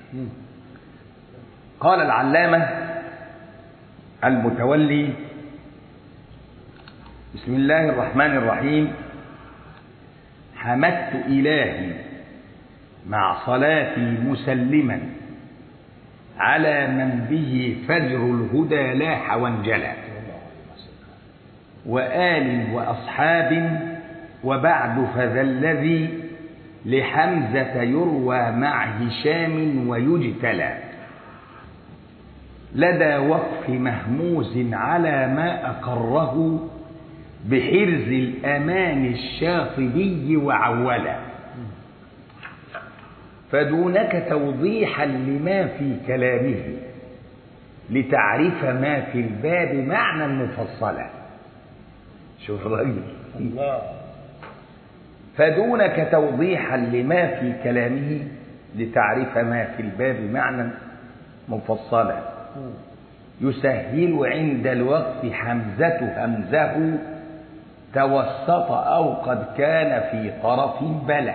قال العلامة المتولي بسم الله الرحمن الرحيم حمدت إلهي مع صلاتي مسلما على من به فجر الهدى لاح وانجلى وآل وأصحاب وبعد فذا الذي لحمزة يروى مع هشام ويجتلى لدى وقف مهموز على ما أقره بحرز الأمان الشاطبي وعولا فدونك توضيحا لما في كلامه لتعرف ما في الباب معنى مفصلا شوف الراجل الله فدونك توضيحا لما في كلامه لتعرف ما في الباب معنى مفصلا يسهل عند الوقف حمزة همزه توسط أو قد كان في طرف بلى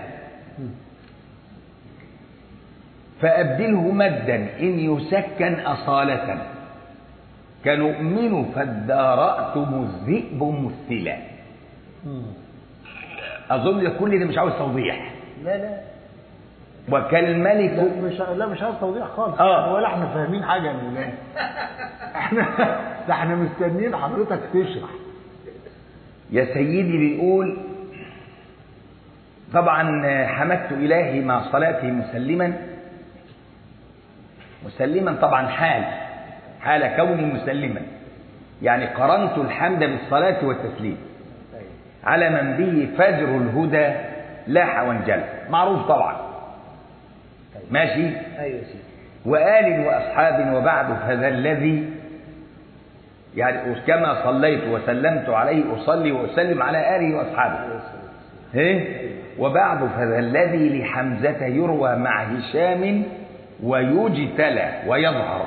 فأبدله مدا إن يسكن أصالة كنؤمن فادارأتم الذئب مثلا أظن كل ده مش عاوز توضيح لا لا وكالملك لا مش لا مش عاوز توضيح خالص آه. ولا احنا فاهمين حاجه من الله احنا ده احنا مستنيين حضرتك تشرح يا سيدي بيقول طبعا حمدت إلهي مع صلاتي مسلما مسلما طبعا حال حال كوني مسلما يعني قرنت الحمد بالصلاة والتسليم على من به فجر الهدى لاح وانجلى معروف طبعا ماشي ايوه يا سيدي وآل وأصحاب وبعد فذا الذي يعني كما صليت وسلمت عليه أصلي وأسلم على آله وأصحابه إيه؟ وبعد فذا الذي لحمزة يروى مع هشام ويجتلى ويظهر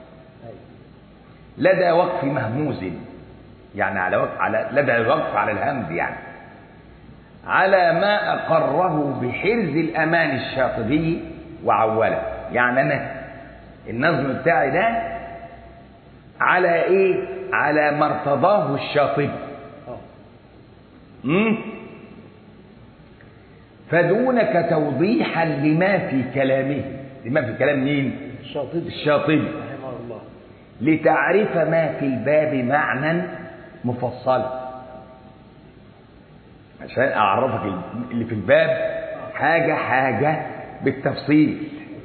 لدى وقف مهموز يعني على وقف على لدى الوقف على الهمز يعني على ما أقره بحرز الأمان الشاطبي وعوله يعني أنا النظم بتاعي ده على إيه؟ على ما ارتضاه الشاطبي اه مم؟ فدونك توضيحا لما في كلامه لما في كلام مين الشاطبي الشاطبي رحمه الله لتعرف ما في الباب معنى مفصلا عشان اعرفك اللي في الباب حاجه حاجه بالتفصيل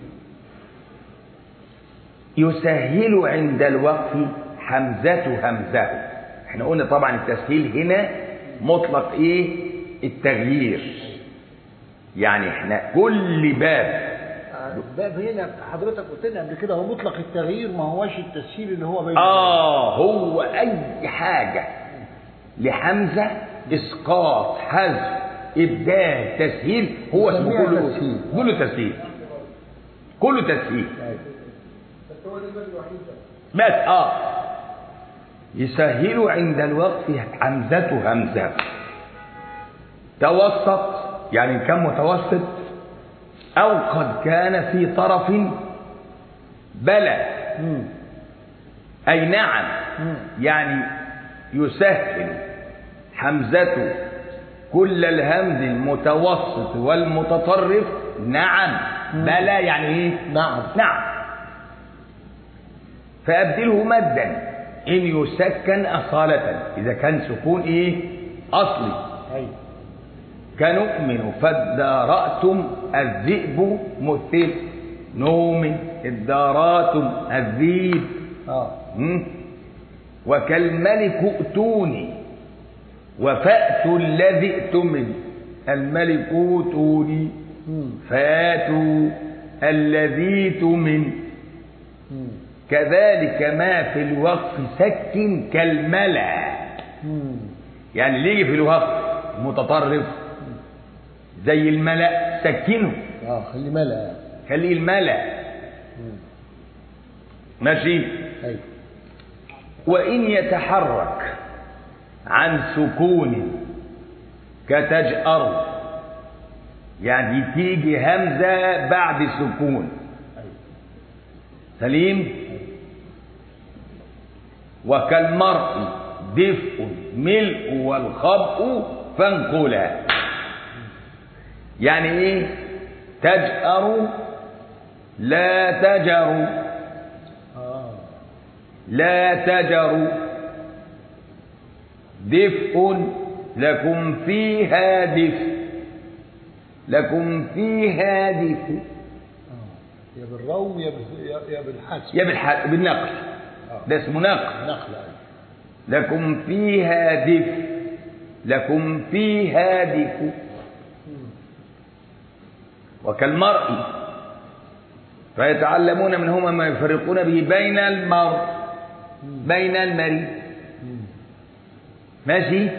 يسهل عند الوقف حمزه همزه احنا قلنا طبعا التسهيل هنا مطلق ايه التغيير يعني احنا كل باب باب هنا حضرتك قلت لنا قبل كده هو مطلق التغيير ما هوش التسهيل اللي هو بين آه هو أي حاجة لحمزة إسقاط حذف إبدال تسهيل هو اسمه نسميها كله تسهيل. كله تسهيل كله تسهيل أيوة. بس آه يسهل عند الوقف حمزة همزة توسط يعني كم متوسط أو قد كان في طرف بلى مم. أي نعم مم. يعني يسهل حمزة كل الهمز المتوسط والمتطرف نعم بلى يعني ايه نعم نعم فأبدله مدا إن يسكن أصالة إذا كان سكون إيه أصلي ايوه كنؤمن فادارأتم الذئب مثل نوم اداراتم الذئب اه مم؟ وكالملك ائتوني وفأتوا الذي ائتمن الملك ائتوني مم. فاتوا الذي تمن مم. كذلك ما في الوقف سك كالملأ مم. يعني اللي يجي في الوقف متطرف زي الملأ سكنه اه خلي ملأ خليه الملأ مم. ماشي ايوه وإن يتحرك عن سكون كتجأر يعني تيجي همزة بعد سكون سليم وكالمرء دفء ملء والخبء فانقلا يعني ايه تجأر لا تجر اه لا تجر دفء لكم فيها دفء لكم فيها دفء اه يا بالروم يا بال- يا- يا بالحسب يا بالح- بالنقل ده اسمه نقل نخلة أيوة. لكم فيها دفء لكم فيها دفء وكالمرء فيتعلمون منهما ما يفرقون به بين المرء بين المرء ماشي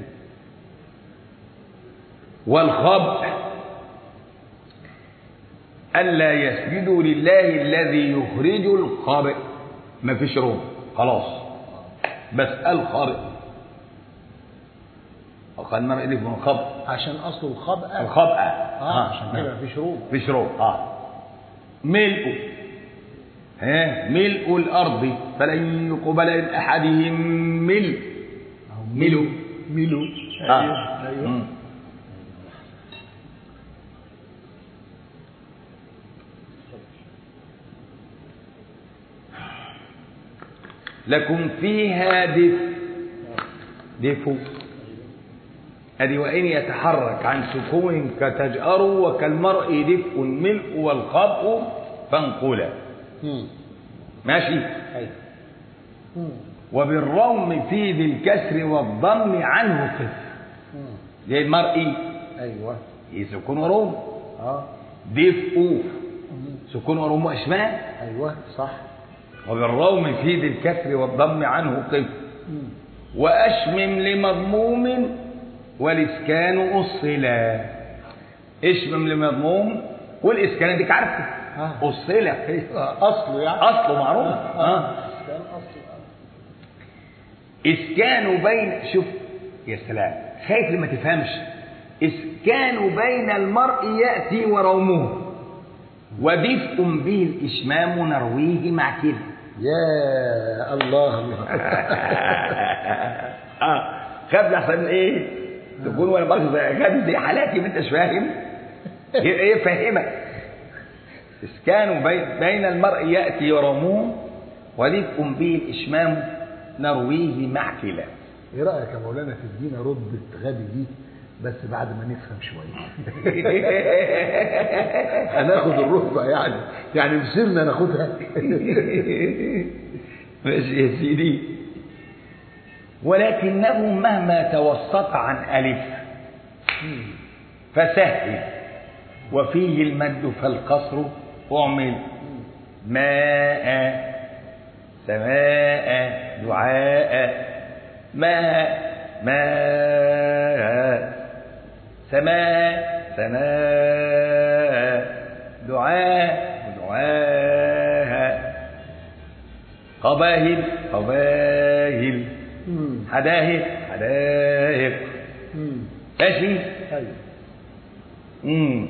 والخبء ألا يسجدوا لله الذي يخرج الخبء ما فيش روم خلاص بس الخبء وقال المرء يدرك من الخبء عشان اصله الخبأة الخبأ اه عشان كده مفيش روم فيش روم اه ملء ها ملء الأرض فلن يقبل من أحدهم ملء أهو ملء ملو آه. ايوه ايوه مم. لكم فيها دفء دفء أدي وإن يتحرك عن سكون كتجأر وكالمرء دفء الملء والخبء فانقلا مم. ماشي ايوه مم. وبالروم في ذي الكسر والضم عنه قف مم. زي المرء ايوه سكون وروم اه دفء مم. سكون وروم واشمال ايوه صح وبالروم في ذي الكسر والضم عنه قف مم. واشمم لمضموم والاسكان اصلا اشمم لمضموم والاسكان ديك عارفه آه. اصلا ايوه اصله يعني اصله معروف اه كان اصله اسكان بين شوف يا سلام خايف لما تفهمش اسكان بين المرء ياتي ورومه ودفء به الاشمام نرويه مع كده يا الله الله اه خاف لحسن ايه تكون وانا برضه زي غبي زي حالاتي ما انتش فاهم ايه فاهمك اسكان بين بين المرء ياتي ورومه ودفء به الاشمام نرويه مع كلا ايه رايك يا مولانا تدينا رد غبي دي بس بعد ما نفهم شويه هناخد الركبه يعني يعني مسيرنا ناخدها ماشي يا سيدي ولكنه مهما توسط عن ألف فسهل وفيه المد فالقصر أعمل ماء سماء دعاء ماء ماء سماء سماء دعاء دعاء قباهل قباهل مم. حدائق حدائق مم. ماشي ايوه امم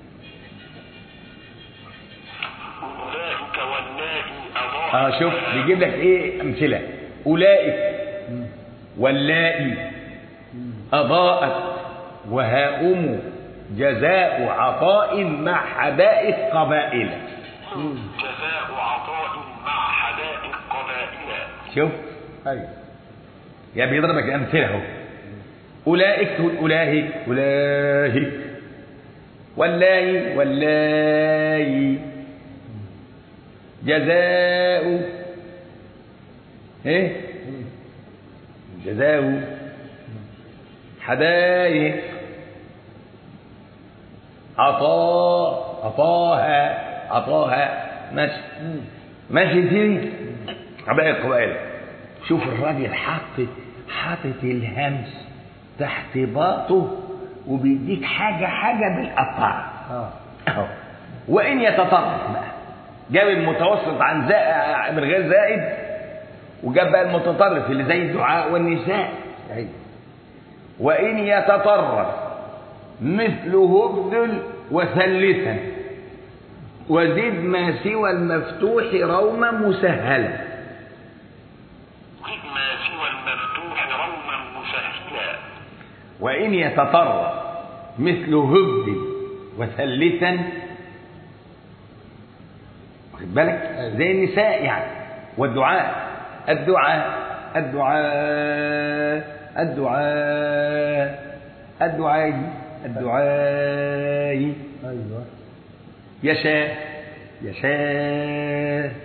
أولئك واللائي أضاعوا اه شوف بيجيب لك ايه امثله اولئك مم. واللائي اضاءت وهاؤم جزاء عطاء مع حدائق قبائل جزاء عطاء مع حدائق قبائل شوف ايوه يا بيضربك امثله اهو اولئك تقول اولئك اولئك واللاي واللاي جزاء ايه جزاء حدائق عطاء عطاها عطاها ماشي مم. ماشي سيدي حبايب قبائل شوف الراجل حاطط حاطط الهمس تحت باطه وبيديك حاجة حاجة بالقطع اه أهو. وإن يتطرف بقى جاب المتوسط عن زائد من غير زائد وجاب بقى المتطرف اللي زي الدعاء والنساء ايوه وإن يتطرف مثله ابذل وثلثا وزد ما سوى المفتوح روما مسهلا زد ما سوى المفتوح روما مسهلا وإن يتطرف مثل هبد وثلثا واخد بالك زي النساء يعني والدعاء الدعاء الدعاء الدعاء الدعاء الدعاء ايوه يشاء يشاء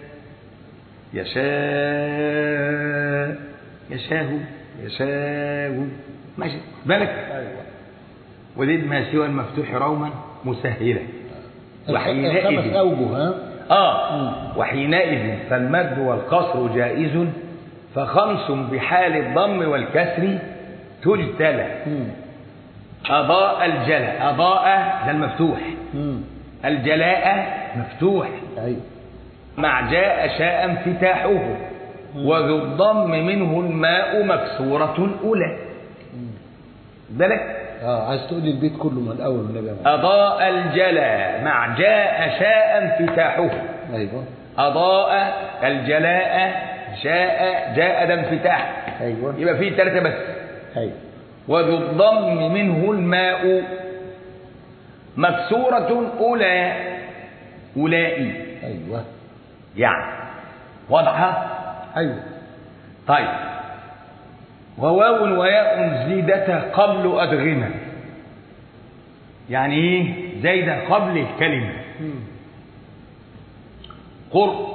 يشاء يشاء يشاء ماشي بالك ايوه ولد ما سوى المفتوح روما مسهلا الخمس وحينئذ اوجه ها آه وحينئذ فالمد والقصر جائز فخمس بحال الضم والكسر تجتلى مم. أضاء الجلاء أضاء ده المفتوح مم. الجلاء مفتوح ايوه مع جاء شاء انفتاحه وذو الضم منه الماء مكسورة أولى بالك اه عايز تقول لي البيت كله من الاول من النبي أضاء الجلاء مع جاء شاء انفتاحه ايوه أضاء الجلاء شاء جاء ده انفتاح ايوه يبقى فيه ثلاثة بس ايوه وذو الضم منه الماء مكسورة أولى أولئي ايوه يعني واضحة ايوه طيب وواو وياء زيدتا قبل أدغمة يعني إيه زايدة قبل الكلمة مم. قرء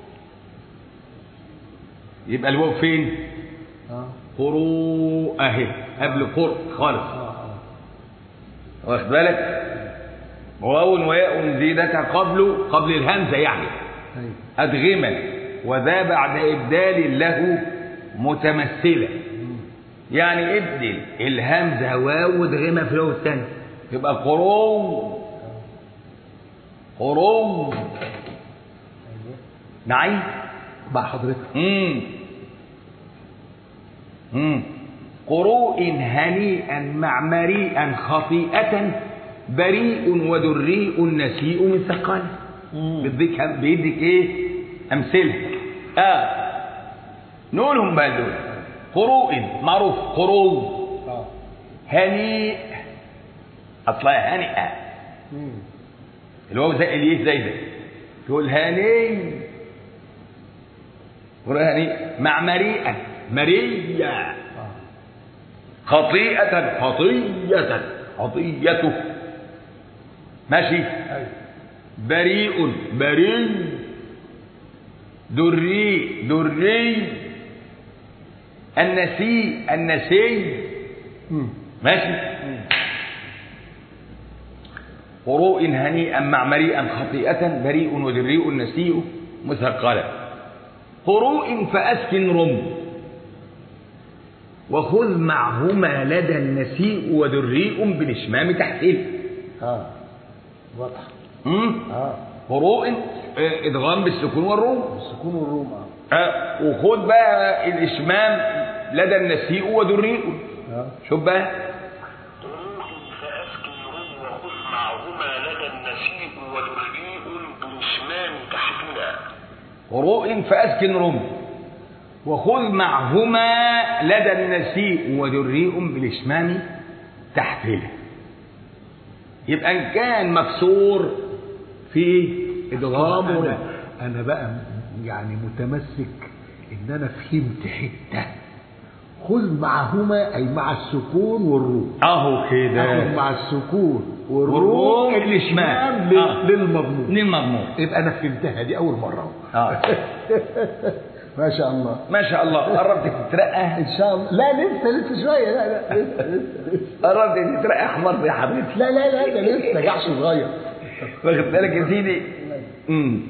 يبقى الواو فين اه قروء اهي قبل قرء خالص اه اه واخد بالك واو وياء زيدتا قبل قبل الهمزة يعني ايوه أدغما وذا بعد إبدال له متمثلة يعني ابدل الهمزة واو وادغمها في الواو الثاني يبقى قرو قرو نعم مع حضرتك مم. مم. قروء هنيئا مع مريئا خطيئة بريء ودريء نسيء من ثقل بيديك بيديك ايه امثله اه نقولهم بقى دول قروء معروف قروء اه هنيء اصلها هنيئة مم. الواو زي الايه زي ده تقول هني قروء هنيء مع مريئا مريئة اه خطيئة خطيئة خطيئته ماشي ايوه بريء بريء دري دري النسي النسي مم. ماشي قروء هنيئا مع مريئا خطيئة بريء ودريء نسيء مثقلة قروء فأسكن رم وخذ معهما لدى النسيء ودريء بالإشمام تحتيه اه واضح مم؟ اه قروء آه، إدغام بالسكون والروم السكون والروم اه آه، وخد بقى الإشمام لدى النسيء ودريء اه شوف بقى قروء فأسكن رم وخذ معهما لدى النسيء ودريء بالإشمام تحتنا قروء فأسكن رم وخذ معهما لدى النسيء ودريء بالإشمام تحفله يبقى إن كان مكسور في إدغام انا انا بقى م- يعني متمسك ان انا فهمت حته خذ معهما اي مع السكون والروم أهو كده اخذ مع السكون والروم والروم الإشمام. لل- آه. للمضمون من المضمون يبقى انا فهمتها دي اول مره آه. ما شاء الله ما شاء الله قربت تترقى ان شاء الله لا لسه لسه شويه لا لا لسه لسه, لسه. قربت تترقى أحمر يا حضرتك لا لا لا ده لسه جعش صغير واخد بالك يا سيدي امم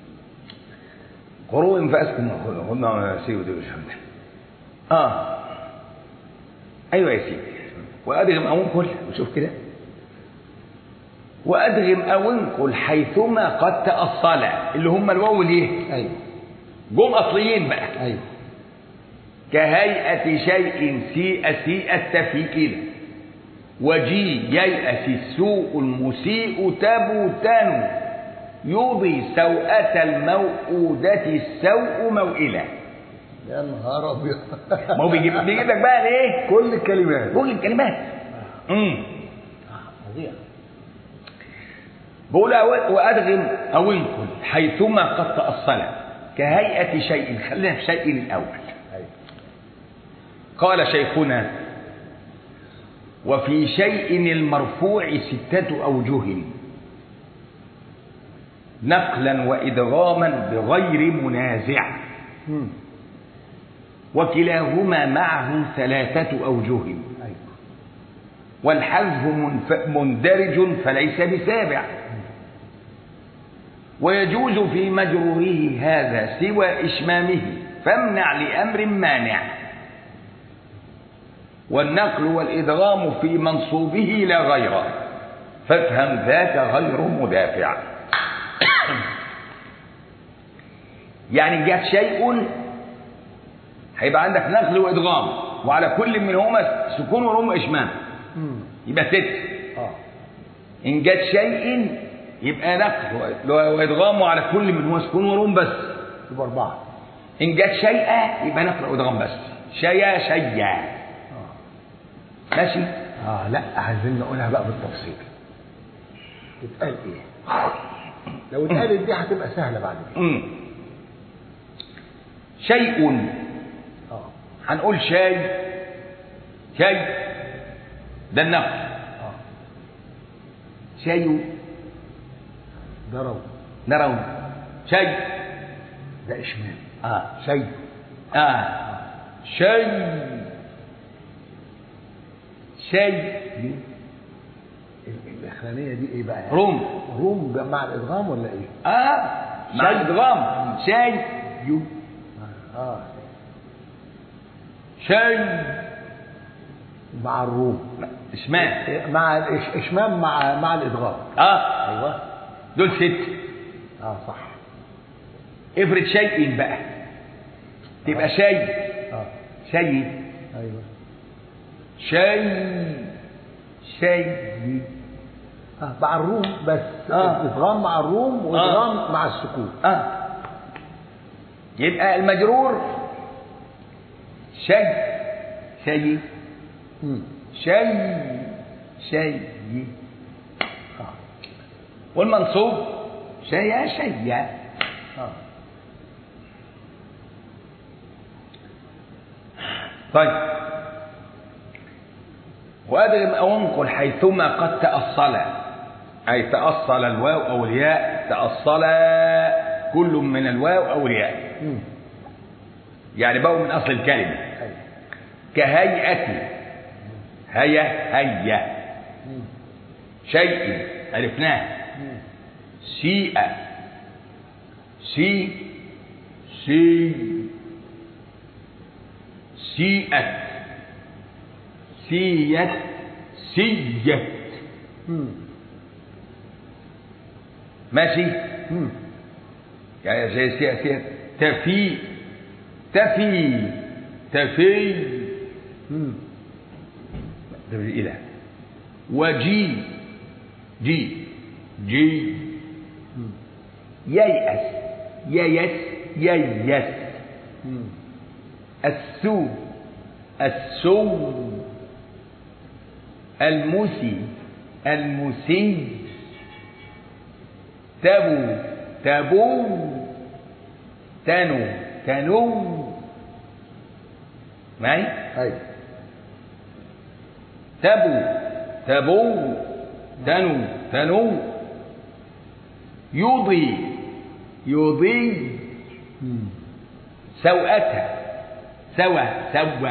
قروء فاسكن قلنا سيدي ودي الحمد اه ايوه يا سيدي وادغم او انقل وشوف كده وادغم او انقل حيثما قد تاصل اللي هم الواو ليه ايوه جم اصليين بقى ايوه كهيئة شيء سيء سيء التفيئل وجي ييأس السوء المسيء تبوتان يوضي سوءة الموؤودة السوء موئلة يا نهار ابيض ما هو بيجيب بيجيب لك بقى الايه؟ كل الكلمات كل الكلمات امم فظيع بقول أو- وأدغم أو انقل حيثما قد تأصل كهيئة شيء خلينا في شيء الأول أيوة. قال شيخنا وفي شيء المرفوع ستة أوجه نقلا وإدغاما بغير منازع مم. وكلاهما معه ثلاثة أوجه ايوه والحذف منف- مندرج فليس بسابع ويجوز في مجروره هذا سوى إشمامه فامنع لأمر مانع والنقل والإدغام في منصوبه لا غيره فافهم ذاك غير مدافع يعني جاء شيء هيبقى عندك نقل وإدغام وعلى كل منهما سكون ورم إشمام مم. يبقى ست اه إن جت شيء يبقى نقل وإدغام على كل من هو سكون ورم بس يبقى اربعه إن جت شيئا يبقى نقل وإدغام بس شيا شيا اه ماشي اه لا عايزين نقولها بقى بالتفصيل تتقال ايه لو اتقالت دي هتبقى سهله بعد كده مم. شيء اه هنقول شاي شاي ده النقل اه شاي ضرب نرى شاي ده اشمام آه شيء آه شاي شاي دي ال- الاخرانيه دي ايه بقى روم روم ب- مع الادغام ولا ايه اه مع شاي. الادغام شاي يو اه شاي مع الروم اسمها إيه، مع الإش- اشمام مع مع الادغام اه ايوه دول ست اه صح افرض شيء بقى تبقى شاي اه شاي ايوه شاي شاي اه مع الروم بس آه. ادغام مع الروم وادغام مع السكون اه يبقى المجرور شاي شاي مم. شاي شاي اه والمنصوب شيا شيا اه طيب وأدغم أو انقل حيثما قد تأصل أي تأصل الواو أو الياء تأصل كل من الواو أو الياء مم. يعني بقوا من أصل الكلمة ايوه كهيئة هيا هيا مم. شيء عرفناه مم. سيء سي سي سيئت سيت سيت مم. ماشي مم. يعني زي سي سي تفي تفي تفي مم. ده إله وجي جي جي مم. ييأس ييس ييس مم. السو السو المسي المسي تبو تبو تنو تنو معي ايوه تبو تبو تنو تنو يضي يضي مم. سوءتها سوى سوى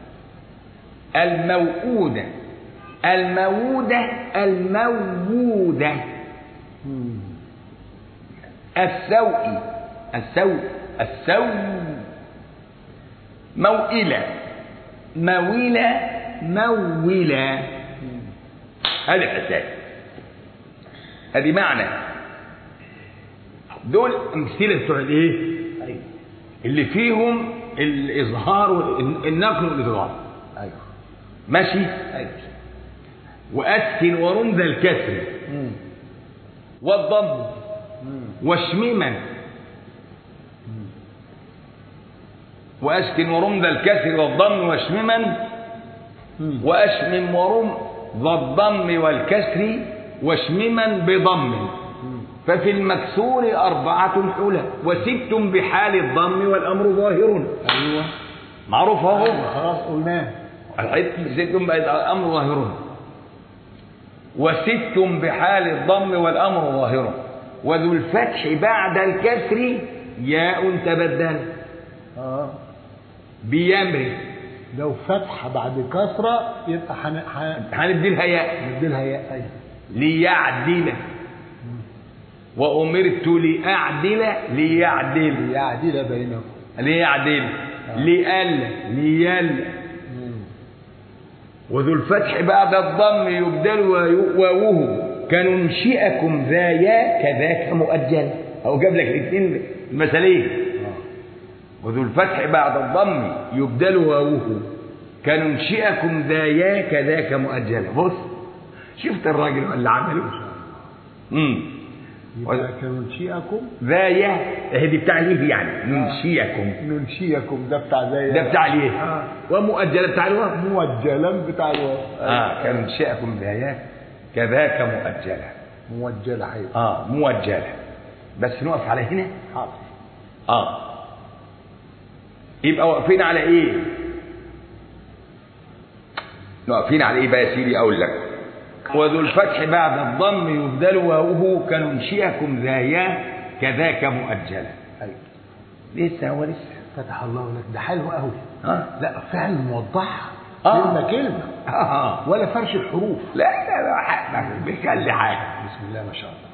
الموؤودة الموودة الموودة مم. السوء السوء السوء موئلة مويلة مولة هذه الحساب هذه معنى دول امثله بتوع الايه ايوه اللي فيهم الاظهار والنقل والادغام ايوه ماشي ايوه واسكن ورمز الكسر مم. والضم واشمما واسكن ورم ذا الكسر والضم واشمما واشمم ورم ذا الضم والكسر واشمما بضم ففي المكسور أربعة حلى وستم بحال الضم والأمر ظاهر ايوه معروف اهو خلاص قلناه الحته ستم بقت الأمر ظاهر وستم بحال الضم والأمر ظاهر وذو الفتح بعد الكسر ياء تبدل اه بيمر لو فتحه بعد كسره يبقى حن... حن... هنديلها ياء نديلها ياء ايوه ليعدل وأمرت لأعدل ليعدل ليعدل بينهم ليعدل لأل ليل وذو الفتح بعد الضم يبدل ويو- واوه كننشئكم ذا يا كذاك مؤجل أو جاب لك الاثنين المثالين وذو الفتح بعد الضم يبدل واوه كننشئكم ذا يا كذاك مؤجل بص شفت الراجل اللي عمله امم يبقى كننشئكم ذا يا هي دي بتاع ليه يعني ننشئكم ننشئكم ده بتاع زي ده بتاع ليه آه. ومؤجلة بتاع الواو موجلا بتاع الواو اه كننشئكم ذا يا كذاك مؤجلة موجلة حيث اه موجلة بس نقف على هنا حاضر اه يبقى واقفين على ايه واقفين على ايه بقى يا سيدي اقول لك وذو الفتح بعد الضم يبدل واوه كننشئكم ذا يا كذاك مؤجلة ايوه لسه هو لسه فتح الله لك ده حلو قوي اه لا فعلا موضحها آه. كلمة كلمة اه ولا فرش الحروف لا لا لا لا بيخلي حاجه بسم الله ما شاء الله